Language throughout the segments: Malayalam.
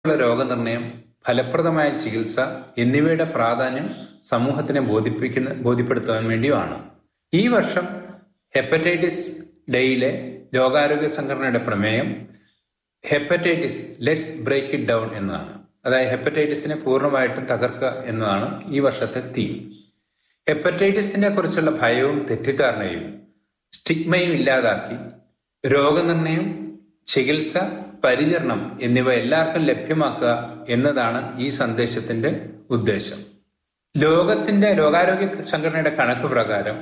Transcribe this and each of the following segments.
ഉള്ള രോഗനിർണയം ഫലപ്രദമായ ചികിത്സ എന്നിവയുടെ പ്രാധാന്യം സമൂഹത്തിനെ ബോധിപ്പിക്കുന്ന ബോധ്യപ്പെടുത്താൻ വേണ്ടിയുമാണ് ഈ വർഷം ഹെപ്പറ്റൈറ്റിസ് ഡേയിലെ ലോകാരോഗ്യ സംഘടനയുടെ പ്രമേയം hepatitis let's break it down എന്നതാണ് അതായത് ഹെപ്പറ്റൈറ്റിസിനെ പൂർണ്ണമായിട്ടും തകർക്കുക എന്നതാണ് ഈ വർഷത്തെ തീം ഹെപ്പറ്റൈറ്റിസിനെ കുറിച്ചുള്ള ഭയവും തെറ്റിദ്ധാരണയും സ്റ്റിഗ്മയും ഇല്ലാതാക്കി രോഗനിർണയം ചികിത്സ പരിചരണം എന്നിവ എല്ലാവർക്കും ലഭ്യമാക്കുക എന്നതാണ് ഈ സന്ദേശത്തിന്റെ ഉദ്ദേശം ലോകത്തിന്റെ ലോകാരോഗ്യ സംഘടനയുടെ കണക്ക് പ്രകാരം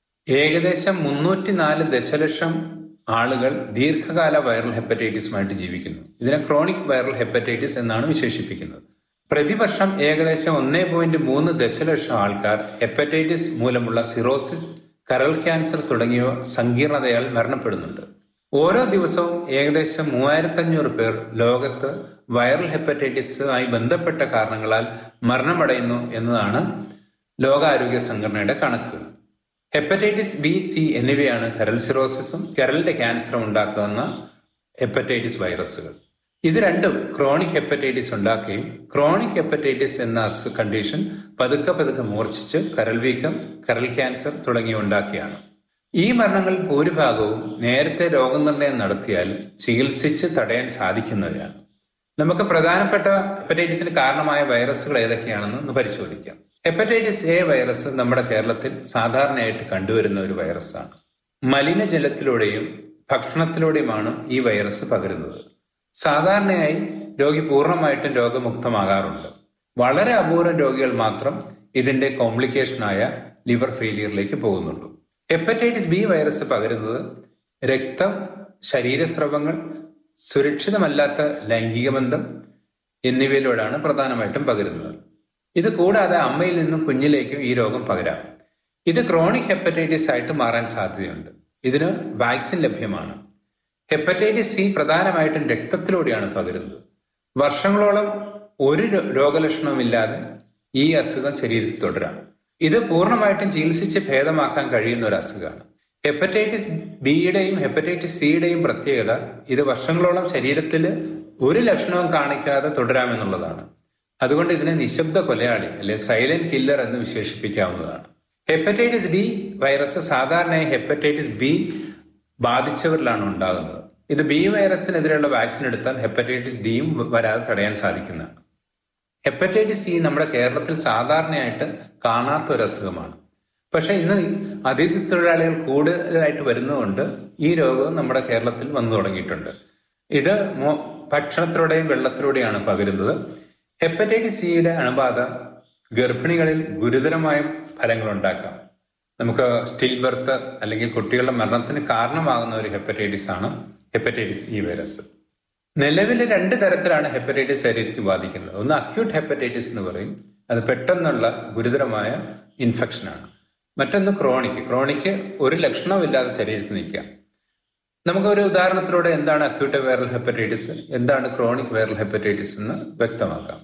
ഏകദേശം മുന്നൂറ്റിനാല് ദശലക്ഷം ആളുകൾ ദീർഘകാല വൈറൽ ഹെപ്പറ്റൈറ്റിസുമായിട്ട് ജീവിക്കുന്നു ഇതിനെ ക്രോണിക് വൈറൽ ഹെപ്പറ്റൈറ്റിസ് എന്നാണ് വിശേഷിപ്പിക്കുന്നത് പ്രതിവർഷം ഏകദേശം ഒന്നേ പോയിന്റ് മൂന്ന് ദശലക്ഷം ആൾക്കാർ ഹെപ്പറ്റൈറ്റിസ് മൂലമുള്ള സിറോസിസ് കരൾ ക്യാൻസർ തുടങ്ങിയവ സങ്കീർണതയാൽ മരണപ്പെടുന്നുണ്ട് ഓരോ ദിവസവും ഏകദേശം മൂവായിരത്തഞ്ഞൂറ് പേർ ലോകത്ത് വൈറൽ ഹെപ്പറ്റൈറ്റിസുമായി ബന്ധപ്പെട്ട കാരണങ്ങളാൽ മരണമടയുന്നു എന്നതാണ് ലോകാരോഗ്യ സംഘടനയുടെ കണക്കുകൾ ഹെപ്പറ്റൈറ്റിസ് ബി സി എന്നിവയാണ് കരൾ സിറോസിസും കരളിന്റെ ക്യാൻസറും ഉണ്ടാക്കുന്ന ഹെപ്പറ്റൈറ്റിസ് വൈറസുകൾ ഇത് രണ്ടും ക്രോണിക് ഹെപ്പറ്റൈറ്റിസ് ഉണ്ടാക്കുകയും ക്രോണിക് ഹെപ്പറ്റൈറ്റിസ് എന്ന കണ്ടീഷൻ പതുക്കെ പതുക്കെ മൂർച്ഛിച്ച് കരൾ വീക്കം കരൾ ക്യാൻസർ തുടങ്ങിയ ഉണ്ടാക്കിയാണ് ഈ മരണങ്ങൾ ഭൂരിഭാഗവും നേരത്തെ രോഗനിർണയം നടത്തിയാൽ ചികിത്സിച്ച് തടയാൻ സാധിക്കുന്നവയാണ് നമുക്ക് പ്രധാനപ്പെട്ട ഹെപ്പറ്റൈറ്റിസിന് കാരണമായ വൈറസുകൾ ഏതൊക്കെയാണെന്ന് ഒന്ന് പരിശോധിക്കാം ഹെപ്പറ്റൈറ്റിസ് എ വൈറസ് നമ്മുടെ കേരളത്തിൽ സാധാരണയായിട്ട് കണ്ടുവരുന്ന ഒരു വൈറസാണ് മലിനജലത്തിലൂടെയും ഭക്ഷണത്തിലൂടെയുമാണ് ഈ വൈറസ് പകരുന്നത് സാധാരണയായി രോഗി പൂർണ്ണമായിട്ടും രോഗമുക്തമാകാറുണ്ട് വളരെ അപൂർവം രോഗികൾ മാത്രം ഇതിന്റെ കോംപ്ലിക്കേഷനായ ലിവർ ഫെയിലിയറിലേക്ക് പോകുന്നുള്ളൂ ഹെപ്പറ്റൈറ്റിസ് ബി വൈറസ് പകരുന്നത് രക്തം ശരീരസ്രവങ്ങൾ സുരക്ഷിതമല്ലാത്ത ലൈംഗിക ബന്ധം എന്നിവയിലൂടെയാണ് പ്രധാനമായിട്ടും പകരുന്നത് ഇത് കൂടാതെ അമ്മയിൽ നിന്നും കുഞ്ഞിലേക്കും ഈ രോഗം പകരാം ഇത് ക്രോണിക് ഹെപ്പറ്റൈറ്റിസ് ആയിട്ട് മാറാൻ സാധ്യതയുണ്ട് ഇതിന് വാക്സിൻ ലഭ്യമാണ് ഹെപ്പറ്റൈറ്റിസ് സി പ്രധാനമായിട്ടും രക്തത്തിലൂടെയാണ് പകരുന്നത് വർഷങ്ങളോളം ഒരു രോഗലക്ഷണവുമില്ലാതെ ഈ അസുഖം ശരീരത്തിൽ തുടരാം ഇത് പൂർണ്ണമായിട്ടും ചികിത്സിച്ച് ഭേദമാക്കാൻ കഴിയുന്ന ഒരു അസുഖമാണ് ഹെപ്പറ്റൈറ്റിസ് ബിയുടെയും ഹെപ്പറ്റൈറ്റിസ് സിയുടെയും പ്രത്യേകത ഇത് വർഷങ്ങളോളം ശരീരത്തിൽ ഒരു ലക്ഷണവും കാണിക്കാതെ തുടരാമെന്നുള്ളതാണ് അതുകൊണ്ട് ഇതിനെ നിശബ്ദ കൊലയാളി അല്ലെ സൈലന്റ് കില്ലർ എന്ന് വിശേഷിപ്പിക്കാവുന്നതാണ് ഹെപ്പറ്റൈറ്റിസ് ഡി വൈറസ് സാധാരണയായി ഹെപ്പറ്റൈറ്റിസ് ബി ബാധിച്ചവരിലാണ് ഉണ്ടാകുന്നത് ഇത് ബി വൈറസിനെതിരെയുള്ള വാക്സിൻ എടുത്താൽ ഹെപ്പറ്റൈറ്റിസ് ഡിയും വരാതെ തടയാൻ സാധിക്കുന്നതാണ് ഹെപ്പറ്റൈറ്റിസ് സി നമ്മുടെ കേരളത്തിൽ സാധാരണയായിട്ട് കാണാത്ത ഒരു അസുഖമാണ് പക്ഷെ ഇന്ന് അതിഥി തൊഴിലാളികൾ കൂടുതലായിട്ട് വരുന്നതുകൊണ്ട് ഈ രോഗം നമ്മുടെ കേരളത്തിൽ വന്നു തുടങ്ങിയിട്ടുണ്ട് ഇത് ഭക്ഷണത്തിലൂടെയും വെള്ളത്തിലൂടെയാണ് പകരുന്നത് ഹെപ്പറ്റൈറ്റിസ് സിയുടെ അണുബാധ ഗർഭിണികളിൽ ഗുരുതരമായ ഫലങ്ങൾ ഉണ്ടാക്കാം നമുക്ക് സ്റ്റിൽ ബർത്ത് അല്ലെങ്കിൽ കുട്ടികളുടെ മരണത്തിന് കാരണമാകുന്ന ഒരു ഹെപ്പറ്റൈറ്റിസ് ആണ് ഹെപ്പറ്റൈറ്റിസ് ഇ വൈറസ് നിലവിൽ രണ്ട് തരത്തിലാണ് ഹെപ്പറ്റൈറ്റിസ് ശരീരത്തിൽ ബാധിക്കുന്നത് ഒന്ന് അക്യൂട്ട് ഹെപ്പറ്റൈറ്റിസ് എന്ന് പറയും അത് പെട്ടെന്നുള്ള ഗുരുതരമായ ഇൻഫെക്ഷനാണ് മറ്റൊന്ന് ക്രോണിക് ക്രോണിക്ക് ഒരു ലക്ഷണമില്ലാതെ ശരീരത്തിൽ നിൽക്കാം നമുക്ക് ഒരു ഉദാഹരണത്തിലൂടെ എന്താണ് അക്യൂട്ട് വൈറൽ ഹെപ്പറ്റൈറ്റിസ് എന്താണ് ക്രോണിക് വൈറൽ ഹെപ്പറ്റൈറ്റിസ് എന്ന് വ്യക്തമാക്കാം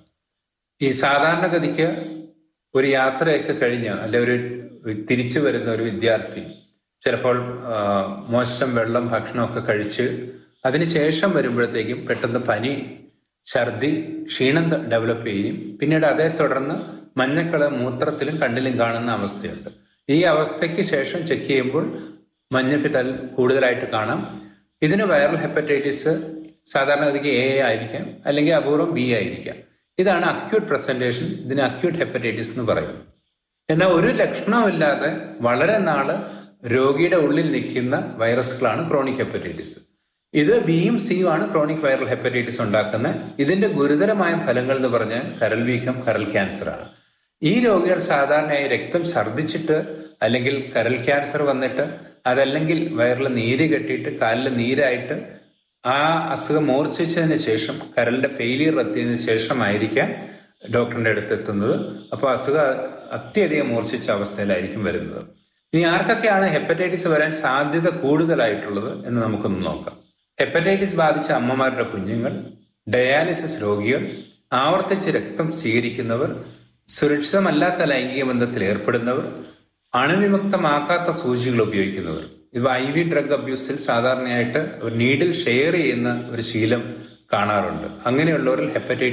ഈ സാധാരണഗതിക്ക് ഒരു യാത്രയൊക്കെ കഴിഞ്ഞ് അല്ലെ ഒരു തിരിച്ചു വരുന്ന ഒരു വിദ്യാർത്ഥി ചിലപ്പോൾ മോശം വെള്ളം ഭക്ഷണമൊക്കെ കഴിച്ച് അതിനുശേഷം വരുമ്പോഴത്തേക്കും പെട്ടെന്ന് പനി ഛർദി ക്ഷീണം ഡെവലപ്പ് ചെയ്യും പിന്നീട് അതേ തുടർന്ന് മഞ്ഞക്കള മൂത്രത്തിലും കണ്ണിലും കാണുന്ന അവസ്ഥയുണ്ട് ഈ അവസ്ഥയ്ക്ക് ശേഷം ചെക്ക് ചെയ്യുമ്പോൾ മഞ്ഞപ്പിത്തൽ കൂടുതലായിട്ട് കാണാം ഇതിന് വൈറൽ ഹെപ്പറ്റൈറ്റിസ് സാധാരണഗതിക്ക് എ ആയിരിക്കാം അല്ലെങ്കിൽ അപൂർവം ബി ആയിരിക്കാം ഇതാണ് അക്യൂട്ട് പ്രസന്റേഷൻ ഇതിന് അക്യൂട്ട് ഹെപ്പറ്റൈറ്റിസ് എന്ന് പറയും എന്നാൽ ഒരു ലക്ഷണമില്ലാതെ വളരെ നാള് രോഗിയുടെ ഉള്ളിൽ നിൽക്കുന്ന വൈറസുകളാണ് ക്രോണിക് ഹെപ്പറ്റൈറ്റിസ് ഇത് ബിയും സിയും ആണ് ക്രോണിക് വൈറൽ ഹെപ്പറ്റൈറ്റിസ് ഉണ്ടാക്കുന്നത് ഇതിന്റെ ഗുരുതരമായ ഫലങ്ങൾ എന്ന് പറഞ്ഞാൽ കരൾ വീക്കം കരൾ ക്യാൻസർ ആണ് ഈ രോഗികൾ സാധാരണയായി രക്തം ഛർദ്ദിച്ചിട്ട് അല്ലെങ്കിൽ കരൾ ക്യാൻസർ വന്നിട്ട് അതല്ലെങ്കിൽ വയറിൽ നീര് കെട്ടിയിട്ട് കാലിൽ നീരായിട്ട് ആ അസുഖം മൂർച്ഛിച്ചതിന് ശേഷം കരളിന്റെ ഫെയിലിയർ എത്തിയതിനു ശേഷമായിരിക്കാം ഡോക്ടറിന്റെ അടുത്ത് എത്തുന്നത് അപ്പോൾ അസുഖം അത്യധികം മൂർച്ഛിച്ച അവസ്ഥയിലായിരിക്കും വരുന്നത് ഇനി ആർക്കൊക്കെയാണ് ഹെപ്പറ്റൈറ്റിസ് വരാൻ സാധ്യത കൂടുതലായിട്ടുള്ളത് എന്ന് നമുക്കൊന്ന് നോക്കാം ഹെപ്പറ്റൈറ്റിസ് ബാധിച്ച അമ്മമാരുടെ കുഞ്ഞുങ്ങൾ ഡയാലിസിസ് രോഗികൾ ആവർത്തിച്ച് രക്തം സ്വീകരിക്കുന്നവർ സുരക്ഷിതമല്ലാത്ത ലൈംഗിക ബന്ധത്തിൽ ഏർപ്പെടുന്നവർ അണുവിമുക്തമാക്കാത്ത സൂചികൾ ഉപയോഗിക്കുന്നവർ ഇത് ഐ വി ഡ്രഗ് അബ്യൂസിൽ സാധാരണയായിട്ട് ഒരു നീഡിൽ ഷെയർ ചെയ്യുന്ന ഒരു ശീലം കാണാറുണ്ട് അങ്ങനെയുള്ളവരിൽ ഹെപ്പറ്റൈറ്റിസ്